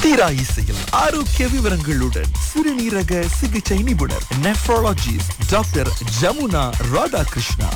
தீரா இசையில் ஆரோக்கிய விவரங்களுடன் சிறுநீரக சிகிச்சை நிபுணர் நெஃப்ரோலஜிஸ்ட் டாக்டர் ஜமுனா ராதாகிருஷ்ணா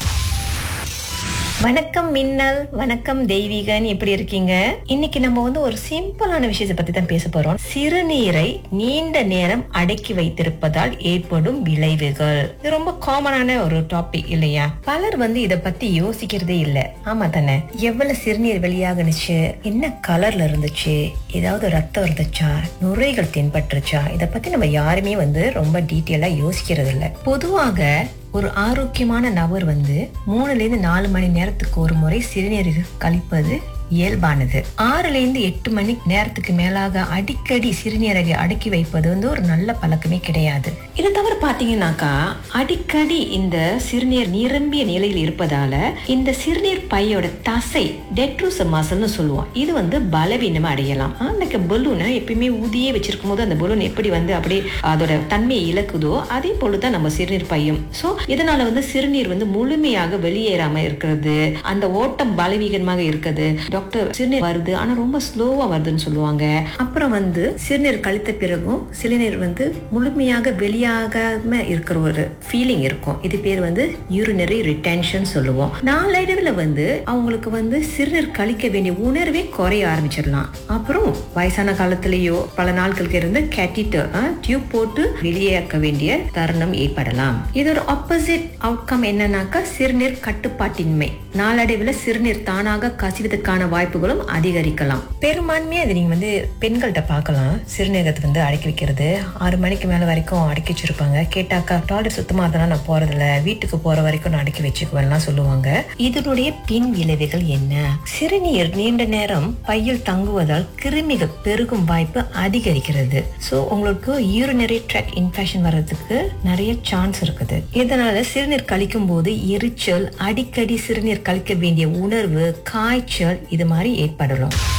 வணக்கம் மின்னல் வணக்கம் தெய்வீகன் எப்படி இருக்கீங்க இன்னைக்கு நம்ம வந்து ஒரு சிம்பிளான விஷயத்தை பத்தி தான் பேச போறோம் சிறுநீரை நீண்ட நேரம் அடக்கி வைத்திருப்பதால் ஏற்படும் விளைவுகள் இது ரொம்ப காமனான ஒரு டாபிக் இல்லையா பலர் வந்து இத பத்தி யோசிக்கிறதே இல்ல ஆமா தானே எவ்வளவு சிறுநீர் வெளியாகுனுச்சு என்ன கலர்ல இருந்துச்சு ஏதாவது ரத்தம் இருந்துச்சா நுரைகள் தென்பட்டுருச்சா இத பத்தி நம்ம யாருமே வந்து ரொம்ப டீட்டெயிலா யோசிக்கிறது இல்ல பொதுவாக ஒரு ஆரோக்கியமான நபர் வந்து மூணுல இருந்து நாலு மணி நேரத்துக்கு ஒரு முறை சிறுநீர் கழிப்பது இயல்பானது ஆறுல இருந்து எட்டு மணி நேரத்துக்கு மேலாக அடிக்கடி சிறுநீரகை அடக்கி வைப்பது வந்து ஒரு நல்ல பழக்கமே கிடையாது இது தவிர பாத்தீங்கன்னாக்கா அடிக்கடி இந்த சிறுநீர் நிரம்பிய நிலையில் இருப்பதால இந்த சிறுநீர் பையோட தசை டெட்ரூச மசல்னு சொல்லுவோம் இது வந்து பலவீனமா அடையலாம் அன்னைக்கு பலூனை எப்பயுமே ஊதியே வச்சிருக்கும் போது அந்த பலூன் எப்படி வந்து அப்படியே அதோட தன்மையை இழக்குதோ அதே போலதான் நம்ம சிறுநீர் பையும் சோ இதனால வந்து சிறுநீர் வந்து முழுமையாக வெளியேறாம இருக்கிறது அந்த ஓட்டம் பலவீனமாக இருக்குது டாக்டர் சிறுநீர் வருது ஆனா ரொம்ப ஸ்லோவா வருதுன்னு சொல்லுவாங்க அப்புறம் வந்து சிறுநீர் கழித்த பிறகும் சிறுநீர் வந்து முழுமையாக வெளியாகாம இருக்கிற ஒரு ஃபீலிங் இருக்கும் இது பேர் வந்து யூரினரி ரிட்டென்ஷன் சொல்லுவோம் நாளடைவில் வந்து அவங்களுக்கு வந்து சிறுநீர் கழிக்க வேண்டிய உணர்வே குறைய ஆரம்பிச்சிடலாம் அப்புறம் வயசான காலத்திலேயோ பல நாட்களுக்கு இருந்து கேட்டிட்டு டியூப் போட்டு வெளியேற்க வேண்டிய தருணம் ஏற்படலாம் இதோட ஆப்போசிட் அவுட்கம் என்னன்னாக்கா சிறுநீர் கட்டுப்பாட்டின்மை நாளடைவில் சிறுநீர் தானாக கசிவதற்கான வாய்ப்புகளும் அதிகரிக்கலாம் பெரும்பான்மையா இது நீங்க வந்து பெண்கள்கிட்ட பார்க்கலாம் சிறுநீரகத்தை வந்து அடக்கி வைக்கிறது ஆறு மணிக்கு மேல வரைக்கும் அடக்கி வச்சிருப்பாங்க கேட்டாக்கா டாய்லெட் சுத்தமா இருந்தா நான் போறதில்ல வீட்டுக்கு போற வரைக்கும் நான் அடக்கி வச்சுக்குவேன்லாம் சொல்லுவாங்க இதனுடைய பின் விளைவுகள் என்ன சிறுநீர் நீண்ட நேரம் பையில் தங்குவதால் கிருமிகள் பெருகும் வாய்ப்பு அதிகரிக்கிறது சோ உங்களுக்கு யூரினரி ட்ராக் இன்ஃபெக்ஷன் வர்றதுக்கு நிறைய சான்ஸ் இருக்குது இதனால சிறுநீர் கழிக்கும் போது எரிச்சல் அடிக்கடி சிறுநீர் கழிக்க வேண்டிய உணர்வு காய்ச்சல் இது மாதிரி ஏற்படலாம்